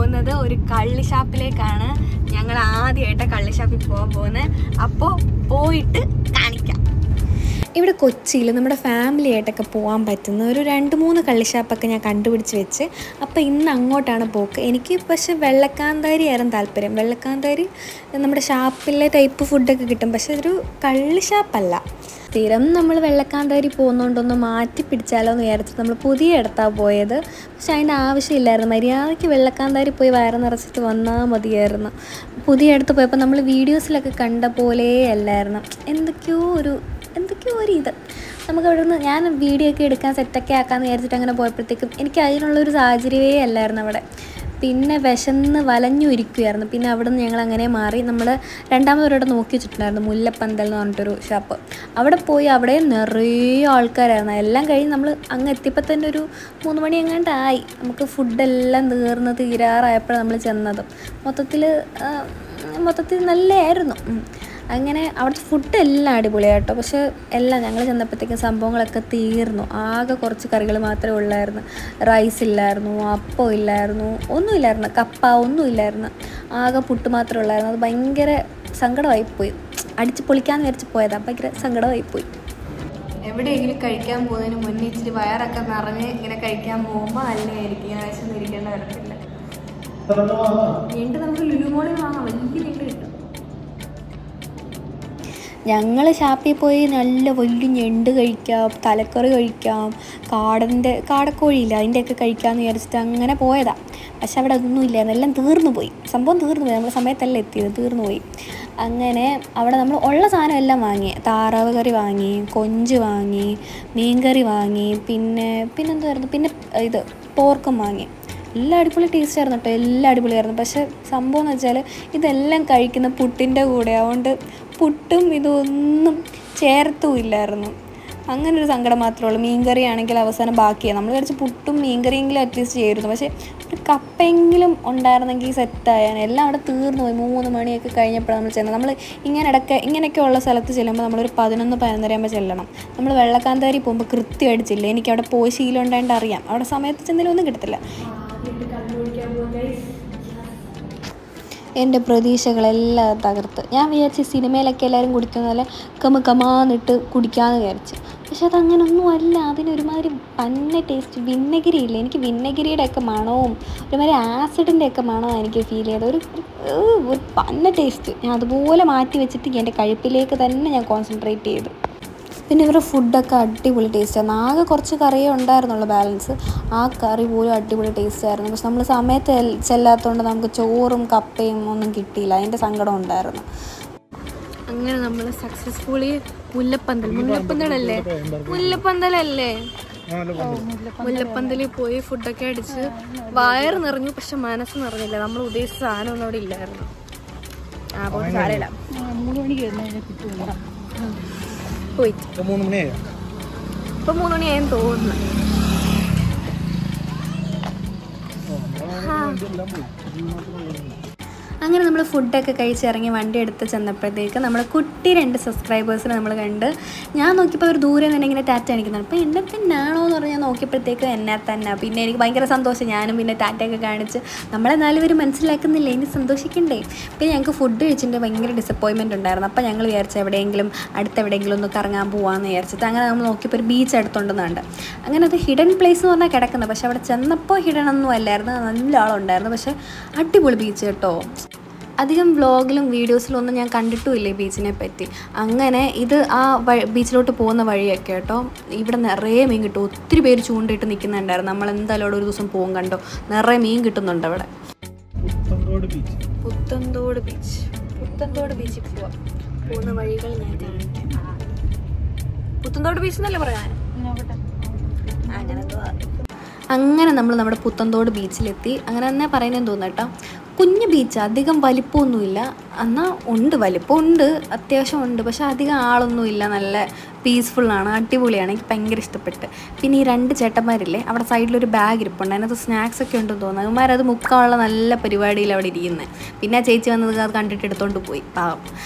പോകുന്നത് ഒരു കള്ളി ഷാപ്പിലേക്കാണ് ഞങ്ങൾ ആദ്യമായിട്ട് കള്ളി ഷാപ്പിൽ പോകാൻ പോകുന്നത് അപ്പോൾ പോയിട്ട് കാണിക്കാം ഇവിടെ കൊച്ചിയിൽ നമ്മുടെ ഫാമിലി ആയിട്ടൊക്കെ പോകാൻ പറ്റുന്ന ഒരു രണ്ട് മൂന്ന് കള്ളിഷാപ്പൊക്കെ ഞാൻ കണ്ടുപിടിച്ച് വെച്ച് അപ്പോൾ ഇന്ന് അങ്ങോട്ടാണ് പോക്ക് എനിക്ക് പക്ഷേ വെള്ളക്കാന്താരി ആയിരുന്നു താല്പര്യം വെള്ളക്കാന്താരി നമ്മുടെ ഷാപ്പിലെ ടൈപ്പ് ഫുഡൊക്കെ കിട്ടും പക്ഷേ ഇതൊരു കള്ളിഷാപ്പല്ല സ്ഥിരം നമ്മൾ വെള്ളക്കാന്താരി പോകുന്നതുകൊണ്ടൊന്ന് മാറ്റി പിടിച്ചാലോ എന്ന് വിചാരിച്ചിട്ട് നമ്മൾ പുതിയ ഇടത്താണ് പോയത് പക്ഷെ അതിൻ്റെ ആവശ്യമില്ലായിരുന്നു മര്യാദയ്ക്ക് വെള്ളക്കാന്താരി പോയി വയറ് നിറച്ചിട്ട് വന്നാൽ മതിയായിരുന്നു പുതിയ ഇടത്ത് പോയപ്പോൾ നമ്മൾ വീഡിയോസിലൊക്കെ കണ്ട പോലെ അല്ലായിരുന്നു എന്തൊക്കെയോ ഒരു എന്തൊക്കെയോ ഒരു ഇത് നമുക്ക് അവിടെ നിന്ന് ഞാൻ വീഡിയോ ഒക്കെ എടുക്കാൻ സെറ്റൊക്കെ ആക്കാമെന്ന് വിചാരിച്ചിട്ട് അങ്ങനെ പോയപ്പോഴത്തേക്കും എനിക്ക് അതിനുള്ളൊരു സാഹചര്യമേ അല്ലായിരുന്നു അവിടെ പിന്നെ വിശന്ന് വലഞ്ഞു ഇരിക്കുമായിരുന്നു പിന്നെ അവിടെ നിന്ന് ഞങ്ങൾ അങ്ങനെ മാറി നമ്മൾ രണ്ടാമതൊരിടെ നോക്കി വെച്ചിട്ടുണ്ടായിരുന്നു മുല്ലപ്പന്തൽ എന്ന് പറഞ്ഞിട്ടൊരു ഷോപ്പ് അവിടെ പോയി അവിടെ നിറയെ ആൾക്കാരായിരുന്നു എല്ലാം കഴിഞ്ഞ് നമ്മൾ അങ്ങ് എത്തിയപ്പോൾ തന്നെ ഒരു മൂന്ന് മണി എങ്ങാണ്ടായി നമുക്ക് ഫുഡെല്ലാം തീർന്ന് തീരാറായപ്പോഴാണ് നമ്മൾ ചെന്നത് മൊത്തത്തിൽ മൊത്തത്തിൽ നല്ലതായിരുന്നു ഉം. അങ്ങനെ അവിടുത്തെ ഫുഡ് എല്ലാം അടിപൊളിയാട്ടോ പക്ഷേ എല്ലാം ഞങ്ങൾ ചെന്നപ്പോഴത്തേക്കും സംഭവങ്ങളൊക്കെ തീർന്നു ആകെ കുറച്ച് കറികൾ മാത്രമേ ഉള്ളായിരുന്നു റൈസ് ഇല്ലായിരുന്നു അപ്പം ഇല്ലായിരുന്നു ഒന്നുമില്ലായിരുന്നു കപ്പ ഒന്നുമില്ലായിരുന്നു ആകെ പുട്ട് മാത്രമേ ഉള്ളായിരുന്നു അത് ഭയങ്കര സങ്കടമായിപ്പോയി അടിച്ച് പൊളിക്കാന്ന് വിചാരിച്ച് പോയതാണ് ഭയങ്കര സങ്കടമായിപ്പോയി എവിടെയെങ്കിലും കഴിക്കാൻ പോകുന്നതിന് മുന്നേ ഇച്ചിരി വയറൊക്കെ നിറഞ്ഞ് ഇങ്ങനെ കഴിക്കാൻ പോകുമ്പോൾ നല്ലതായിരിക്കും ഇങ്ങനെ വിശന്നിരിക്കേണ്ട വരത്തില്ല ഞണ്ട് നമുക്ക് ലുലുമോളിൽ വാങ്ങാം വലിയ ഞണ്ട് കിട്ടും ഞങ്ങൾ ഷാപ്പിൽ പോയി നല്ല വലിയ ഞണ്ട് കഴിക്കാം തലക്കറി കഴിക്കാം കാടൻ്റെ കാടക്കോഴിയില്ല അതിൻ്റെയൊക്കെ കഴിക്കാമെന്ന് വിചാരിച്ചിട്ട് അങ്ങനെ പോയതാണ് പക്ഷെ അവിടെ അതൊന്നും ഇല്ലായിരുന്നു എല്ലാം തീർന്നു പോയി സംഭവം തീർന്നു പോയി നമ്മൾ സമയത്തല്ല എത്തിയത് തീർന്നു പോയി അങ്ങനെ അവിടെ നമ്മൾ ഉള്ള സാധനം എല്ലാം വാങ്ങി താറാവ് കറി വാങ്ങി കൊഞ്ച് വാങ്ങി മീൻകറി വാങ്ങി പിന്നെ പിന്നെന്തായിരുന്നു പിന്നെ ഇത് പോർക്കും വാങ്ങി എല്ലാം അടിപൊളി ടേസ്റ്റ് ആയിരുന്നു കേട്ടോ എല്ലാം അടിപൊളിയായിരുന്നു പക്ഷെ സംഭവം എന്ന് വെച്ചാൽ ഇതെല്ലാം കഴിക്കുന്ന പുട്ടിൻ്റെ കൂടെ അതുകൊണ്ട് പുട്ടും ഇതൊന്നും ചേർത്തും ഇല്ലായിരുന്നു അങ്ങനെ ഒരു സങ്കടം മാത്രമേ ഉള്ളൂ മീൻകറി ആണെങ്കിൽ അവസാനം ബാക്കിയാണ് നമ്മൾ വിചാരിച്ച് പുട്ടും മീൻകറിയെങ്കിലും അറ്റ്ലീസ്റ്റ് ചേരുന്നു പക്ഷേ ഒരു കപ്പെങ്കിലും ഉണ്ടായിരുന്നെങ്കിൽ സെറ്റായാണ് എല്ലാം അവിടെ തീർന്നു പോയി മൂന്ന് മണിയൊക്കെ കഴിഞ്ഞപ്പോഴാണ് നമ്മൾ ചെന്നത് നമ്മൾ ഇങ്ങനെ ഇടയ്ക്ക് ഇങ്ങനെയൊക്കെ ഉള്ള സ്ഥലത്ത് ചെല്ലുമ്പോൾ നമ്മളൊരു പതിനൊന്ന് പതിനൊന്നരയാകുമ്പോൾ ചെല്ലണം നമ്മൾ വെള്ളക്കാന്താരി പോകുമ്പോൾ കൃത്യമായിട്ട് ചെല്ലും എനിക്ക് അവിടെ പോയി ശീലം ഉണ്ടായിട്ട് അറിയാം അവിടെ സമയത്ത് ചെന്നാലും ഒന്നും കിട്ടത്തില്ല എൻ്റെ പ്രതീക്ഷകളെല്ലാം തകർത്ത് ഞാൻ വിചാരിച്ച് സിനിമയിലൊക്കെ എല്ലാവരും കുടിക്കുന്ന പോലെ കമ കമാന്നിട്ട് കുടിക്കാമെന്ന് വിചാരിച്ചു പക്ഷെ അതങ്ങനൊന്നും അല്ല അതിനൊരുമാതിരി പന്ന ടേസ്റ്റ് വിന്നഗിരി ഇല്ല എനിക്ക് വിന്നഗിരിയുടെ ഒക്കെ മണവും ഒരുമാതിരി ആസിഡിൻ്റെ ഒക്കെ മണമാണ് എനിക്ക് ഫീൽ ചെയ്തത് ഒരു ഏഹ്, ഒരു പന്ന ടേസ്റ്റ് ഞാൻ അതുപോലെ മാറ്റി വെച്ചിട്ട് എൻ്റെ കഴിപ്പിലേക്ക് തന്നെ ഞാൻ കോൺസെൻട്രേറ്റ് ചെയ്തു പിന്നെ ഇവരുടെ ഫുഡൊക്കെ അടിപൊളി ടേസ്റ്റായിരുന്നു ആകെ കുറച്ച് കറിയേ ഉണ്ടായിരുന്നുള്ളൂ ബാലൻസ് ആ കറി പോലും അടിപൊളി ടേസ്റ്റ് ആയിരുന്നു പക്ഷെ നമ്മൾ സമയത്ത് എൽ- ചെല്ലാത്തതുകൊണ്ട് നമുക്ക് ചോറും കപ്പയും ഒന്നും കിട്ടിയില്ല അതിൻ്റെ സങ്കടം ഉണ്ടായിരുന്നു അങ്ങനെ നമ്മൾ സക്സസ്ഫുള്ളി മുല്ലപ്പന്തൽ മുല്ലപ്പന്തലല്ലേ മുല്ലപ്പന്തലല്ലേ മുല്ലപ്പന്തലിൽ പോയി ഫുഡൊക്കെ അടിച്ച് വയറ് നിറഞ്ഞു പക്ഷെ മനസ്സ് നിറഞ്ഞില്ല നമ്മൾ ഉദ്ദേശിച്ച സാധനമൊന്നും അവിടെ ഇല്ലായിരുന്നു ആ പോയി സാരമില്ല പോയി മൂന്ന് മണിയായോ ഇപ്പൊ മൂന്ന് മണിയായെന്ന് തോന്നുന്നു അങ്ങനെ നമ്മൾ ഫുഡൊക്കെ കഴിച്ചിറങ്ങി വണ്ടി എടുത്ത് ചെന്നപ്പോഴത്തേക്ക് നമ്മൾ കുട്ടി രണ്ട് സബ്സ്ക്രൈബേഴ്സിനെ നമ്മൾ കണ്ട് ഞാൻ നോക്കിയപ്പോൾ ഒരു ദൂരെ നിന്ന് ഇങ്ങനെ ടാറ്റ കാണിക്കുന്നുണ്ട് അപ്പോൾ എന്നെ തന്നെയാണോ എന്ന് പറഞ്ഞ് ഞാൻ നോക്കിയപ്പോഴത്തേക്ക് എന്നെ തന്നെ പിന്നെ എനിക്ക് ഭയങ്കര സന്തോഷം ഞാനും പിന്നെ ടാറ്റയൊക്കെ കാണിച്ച് നമ്മളെന്നാലും ഇവർ മനസ്സിലാക്കുന്നില്ല ഇനി സന്തോഷിക്കണ്ടേ പിന്നെ ഞങ്ങൾക്ക് ഫുഡ് കഴിച്ചിട്ട് ഭയങ്കര ഡിസപ്പോയിൻമെൻറ്റ് ഉണ്ടായിരുന്നു അപ്പോൾ ഞങ്ങൾ വിചാരിച്ചു എവിടെയെങ്കിലും അടുത്ത് എവിടെയെങ്കിലും ഒന്ന് കറങ്ങാൻ പോകാമെന്ന് വിചാരിച്ചിട്ട് അങ്ങനെ നമ്മൾ നോക്കിയപ്പോൾ ഒരു ബീച്ച് അടുത്തുണ്ടെന്നുണ്ട് അങ്ങനെ അത് ഹിഡൻ പ്ലേസ് എന്ന് പറഞ്ഞാൽ കിടക്കുന്നത് പക്ഷേ അവിടെ ചെന്നപ്പോൾ ഹിഡൻ ഒന്നും അല്ലായിരുന്നു നല്ല ആളുണ്ടായിരുന്നു പക്ഷേ അടിപൊളി ബീച്ച് കേട്ടോ അധികം വ്ളോഗിലും വീഡിയോസിലും ഒന്നും ഞാൻ കണ്ടിട്ടുമില്ല ഈ ബീച്ചിനെ പറ്റി അങ്ങനെ ഇത് ആ വഴി ബീച്ചിലോട്ട് പോകുന്ന വഴിയൊക്കെ കേട്ടോ ഇവിടെ നിറയെ മീൻ കിട്ടും ഒത്തിരി പേര് ചൂണ്ടിട്ട് നിൽക്കുന്നുണ്ടായിരുന്നു നമ്മൾ എന്തായാലും അവിടെ ഒരു ദിവസം പോകും കണ്ടോ നിറയെ മീൻ കിട്ടുന്നുണ്ട് അവിടെ പുത്തൻതോട് ബീച്ച് പുത്തൻതോട് ബീച്ച് പുത്തൻതോട് ബീച്ചിൽ പോവാം പോകുന്ന വഴികൾ ഞാൻ കാണിക്കാം പുത്തൻതോട് ബീച്ച് എന്നല്ലേ പറയാൻ അങ്ങനെ എന്തോ ആ. അങ്ങനെ നമ്മൾ നമ്മുടെ പുത്തൻതോട് ബീച്ചിലെത്തി അങ്ങനെ തന്നെ പറയുന്നതെന്ന് തോന്നുന്നു കേട്ടോ കുഞ്ഞു ബീച്ച് അധികം വലിപ്പമൊന്നുമില്ല എന്നാൽ ഉണ്ട് വലിപ്പമുണ്ട് അത്യാവശ്യം ഉണ്ട് പക്ഷെ അധികം ആളൊന്നുമില്ല നല്ല പീസ്ഫുള്ളാണ് അടിപൊളിയാണ് എനിക്ക് ഭയങ്കര ഇഷ്ടപ്പെട്ട് പിന്നെ ഈ രണ്ട് ചേട്ടന്മാരില്ലേ അവിടെ സൈഡിലൊരു ബാഗ് ഇരിപ്പുണ്ട് അതിനകത്ത് സ്നാക്സ് ഒക്കെ ഉണ്ടെന്ന് തോന്നുന്നു അവന്മാരത് മുക്കാനുള്ള നല്ല പരിപാടിയിൽ അവിടെ ഇരിക്കുന്നത് പിന്നെ ആ ചേച്ചി വന്നത് അത് കണ്ടിട്ട് എടുത്തോണ്ട് പോയി പാവം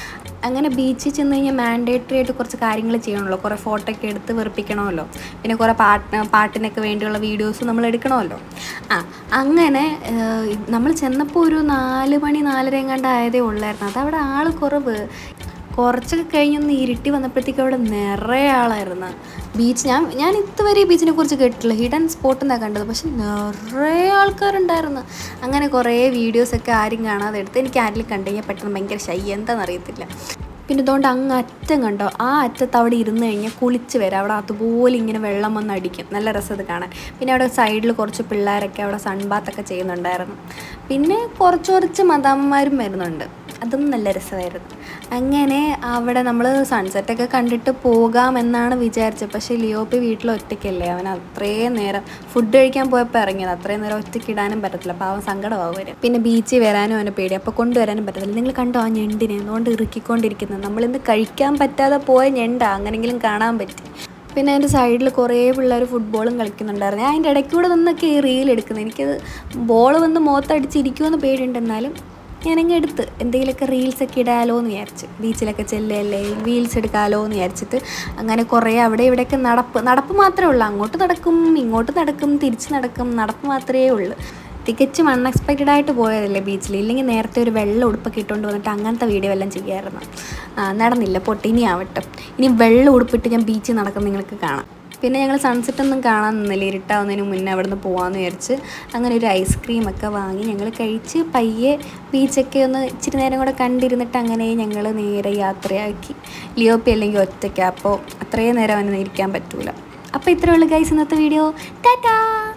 അങ്ങനെ ബീച്ചിൽ ചെന്ന് കഴിഞ്ഞാൽ മാൻഡേറ്ററി ആയിട്ട് കുറച്ച് കാര്യങ്ങൾ ചെയ്യണമല്ലോ കുറേ ഫോട്ടോ ഒക്കെ എടുത്ത് വെറുപ്പിക്കണമല്ലോ പിന്നെ കുറേ പാട്ട് പാട്ടിനൊക്കെ വേണ്ടിയുള്ള വീഡിയോസ് നമ്മൾ എടുക്കണമല്ലോ ആ അങ്ങനെ നമ്മൾ ചെന്നപ്പോൾ ഒരു നാല് മണി നാലര എങ്ങാണ്ട് ആയതേ ഉള്ളായിരുന്നു അതവിടെ ആൾ കുറവ് കുറച്ചൊക്കെ കഴിഞ്ഞൊന്ന് ഇരുട്ടി വന്നപ്പോഴത്തേക്കും അവിടെ നിറയെ ആളായിരുന്നു ബീച്ച് ഞാൻ ഞാൻ ഇതുവരെ ഈ ബീച്ചിനെ കുറിച്ച് കേട്ടിട്ടില്ല ഹിഡൻ സ്പോട്ട് എന്നാണ് കണ്ടത് പക്ഷെ നിറയെ ആൾക്കാരുണ്ടായിരുന്നു അങ്ങനെ കുറേ വീഡിയോസൊക്കെ ആരും കാണാതെ എടുത്ത് എനിക്ക് ആരെങ്കിലും കണ്ടു കഴിഞ്ഞാൽ പെട്ടെന്ന് ഭയങ്കര ശൈ എന്താണെന്നറിയത്തില്ല പിന്നെ ഇതുകൊണ്ട് അങ്ങ് അറ്റം കണ്ടോ ആ അറ്റത്ത് അവിടെ ഇരുന്ന് കഴിഞ്ഞാൽ കുളിച്ച് വരാം അവിടെ അതുപോലെ ഇങ്ങനെ വെള്ളം വന്ന് അടിക്കും നല്ല രസം അത് കാണാൻ പിന്നെ അവിടെ സൈഡിൽ കുറച്ച് പിള്ളേരൊക്കെ അവിടെ സൺബാത്തൊക്കെ ചെയ്യുന്നുണ്ടായിരുന്നു പിന്നെ കുറച്ച് കുറച്ച് മദാമ്മമാരും വരുന്നുണ്ട് അതും നല്ല രസമായിരുന്നു അങ്ങനെ അവിടെ നമ്മൾ സൺസെറ്റൊക്കെ കണ്ടിട്ട് പോകാമെന്നാണ് വിചാരിച്ചത് പക്ഷേ ലിയോപ്പി വീട്ടിൽ ഒറ്റയ്ക്കല്ലേ അവൻ അത്രയും നേരം ഫുഡ് കഴിക്കാൻ പോയപ്പോൾ ഇറങ്ങിയത് അത്രയും നേരം ഒറ്റയ്ക്ക് ഇടാനും പറ്റത്തില്ല അപ്പോൾ അവൻ സങ്കടമാവും വരും പിന്നെ ബീച്ചിൽ വരാനും അവനെ പേടി അപ്പോൾ കൊണ്ടുവരാനും പറ്റത്തില്ല നിങ്ങൾ കണ്ടോ ആ ഞണ്ടിനെ എന്തുകൊണ്ട് ഇറുക്കിക്കൊണ്ടിരിക്കുന്നത് നമ്മളിന്ന് കഴിക്കാൻ പറ്റാതെ പോയ ഞണ്ടാ അങ്ങനെങ്കിലും കാണാൻ പറ്റി പിന്നെ അതിൻ്റെ സൈഡിൽ കുറേ പിള്ളേർ ഫുട്ബോളും കളിക്കുന്നുണ്ടായിരുന്നു ഞാൻ അതിൻ്റെ ഇടയ്ക്കൂടെ നിന്നൊക്കെ ഈ റീൽ എടുക്കുന്നത് എനിക്കത് ബോൾ വന്ന് മുഖത്തടിച്ചിരിക്കുമെന്ന് പേടിയുണ്ട് എന്നാലും ഞാനങ്ങ് എടുത്ത് എന്തെങ്കിലുമൊക്കെ റീൽസൊക്കെ ഇടാലോ എന്ന് വിചാരിച്ച് ബീച്ചിലൊക്കെ ചെല്ലല്ലേ റീൽസ് എടുക്കാമല്ലോ എന്ന് വിചാരിച്ചിട്ട് അങ്ങനെ കുറേ അവിടെ ഇവിടെയൊക്കെ നടപ്പ് നടപ്പ് മാത്രമേ ഉള്ളൂ അങ്ങോട്ട് നടക്കും ഇങ്ങോട്ട് നടക്കും തിരിച്ച് നടക്കും നടപ്പ് മാത്രമേ ഉള്ളൂ തികച്ചും അൺഎക്സ്പെക്റ്റഡ് ആയിട്ട് പോയതല്ലേ ബീച്ചിൽ ഇല്ലെങ്കിൽ നേരത്തെ ഒരു വെള്ള ഉടുപ്പൊക്കെ ഇട്ടുകൊണ്ട് വന്നിട്ട് അങ്ങനത്തെ വീഡിയോ എല്ലാം ചെയ്യാമായിരുന്നു ആ, നടന്നില്ല പൊട്ടി ഇനി ആവട്ടെ ഇനി വെള്ള ഉടുപ്പിട്ട് ഞാൻ ബീച്ചിൽ നടക്കുന്ന നിങ്ങൾക്ക് കാണാം പിന്നെ ഞങ്ങൾ സൺസെറ്റ് ഒന്നും കാണാൻ നിന്നില്ല ഇരുട്ടാവുന്നതിന് മുന്നേ അവിടെ നിന്ന് പോകാമെന്ന് വിചാരിച്ച് അങ്ങനെ ഒരു ഐസ്ക്രീം ഒക്കെ വാങ്ങി ഞങ്ങൾ കഴിച്ച് പയ്യെ ബീച്ചൊക്കെ ഒന്ന് ഇച്ചിരി നേരം കൂടെ കണ്ടിരുന്നിട്ട് അങ്ങനെ ഞങ്ങൾ നേരെ യാത്രയാക്കി ലിയോപ്പി അല്ലെങ്കിൽ ഒറ്റയ്ക്ക് അപ്പോൾ അത്രയും നേരം അവന് ഇരിക്കാൻ പറ്റൂല അപ്പോൾ ഇത്രയേ ഉള്ളൂ ഗൈസ് ഇന്നത്തെ വീഡിയോ ടാറ്റാ